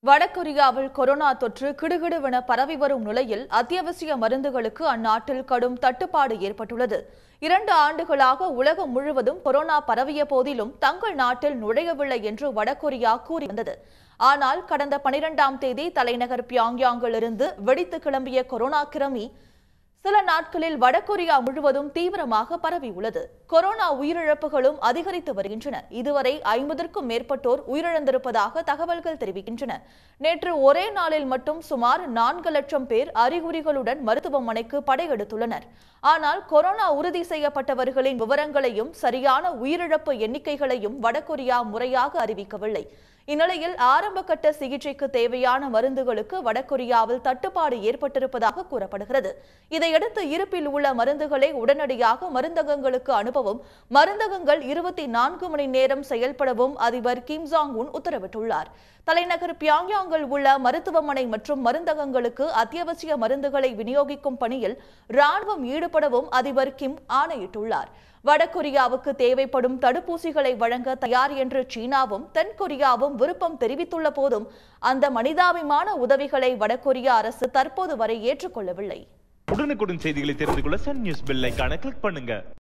வடகொரியாவில் corona தொற்று கிடுகிடுவென பரவி வரும் நிலையில் அத்தியாவசிய மருந்துகளுக்கு அந்நாட்டில் கடும் தட்டுப்பாடு ஏற்பட்டுள்ளது இரண்டு ஆண்டுகளாக உலகம் முழுவதும் கொரோனா பரவிய போதிலும் தங்கள் நாட்டில் நுழையவில்லை என்று வடகொரியா கூறி வந்தது ஆனால் கடந்த பனிரெண்டாம் தேதி தலைநகர் பியாங்யாங்கிலிருந்து வெடித்து கிளம்பிய கொரோனா கிருமி சில நாட்களில் வடகொரியா முழுவதும் தீவிரமாக பரவியுள்ளது கொரோனா உயிரிழப்புகளும் அதிகரித்து வருகின்றன இதுவரை ஐம்பதற்கும் மேற்பட்டோர் உயிரிழந்திருப்பதாக தகவல்கள் தெரிவிக்கின்றன நேற்று ஒரே நாளில் மட்டும் சுமார் நான்கு லட்சம் பேர் அறிகுறிகளுடன் மருத்துவமனைக்கு படையெடுத்துள்ளனர் ஆனால் கொரோனா உறுதி செய்யப்பட்டவர்களின் விவரங்களையும் சரியான உயிரிழப்பு எண்ணிக்கைகளையும் வடகொரியா முறையாக அறிவிக்கவில்லை இந்நிலையில் ஆரம்பகட்ட சிகிச்சைக்கு தேவையான மருந்துகளுக்கு வடகொரியாவில் தட்டுப்பாடு ஏற்பட்டிருப்பதாக கூறப்படுகிறது இதையடுத்து இருப்பில் உள்ள மருந்துகளை உடனடியாக மருந்தகங்களுக்கு அனுப்பவும் மருந்தகங்கள் இருபத்தி நான்கு மணி நேரம் செயல்படவும் அதிபர் கிம் ஜாங் உன் உத்தரவிட்டுள்ளார் தலைநகர் பியாங்யாங்கில் உள்ள மருத்துவமனை மற்றும் மருந்தகங்களுக்கு அத்தியாவசிய மருந்துகளை விநியோகிக்கும் பணியில் ராணுவம் ஈடுபடவும் அதிபர் கிம் ஆணையிட்டுள்ளார் வடகொரியாவுக்கு தேவைப்படும் தடுப்பூசிகளை வழங்க தயார் என்று சீனாவும் தென்கொரியாவும் விருப்பம் தெரிவித்துள்ள போதும் அந்த மனிதாபிமான உதவிகளை வடகொரியா அரசு தற்போது வரை ஏற்றுக்கொள்ளவில்லை உடனுக்குடன் செய்திகளை தெரிந்து கொள்ள சன் நியூஸ் பெல் ஐகானை கிளிக் பண்ணுங்க